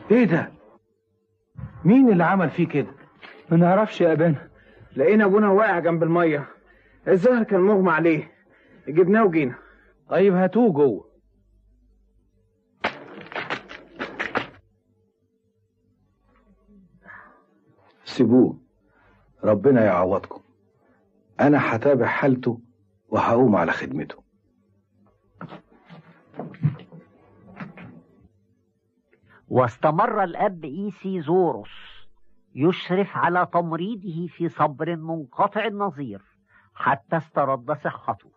ايه ده مين اللي عمل فيه كده ما نعرفش يا ابانا لقينا ابونا واقع جنب الميه الظاهر كان مغمى عليه جبناه وجينا طيب هاتوه جوه سيبوه ربنا يعوضكم انا هتابع حالته وهقوم على خدمته واستمر الأب إيسي زوروس يشرف على تمريضه في صبر منقطع النظير حتى استرد صحته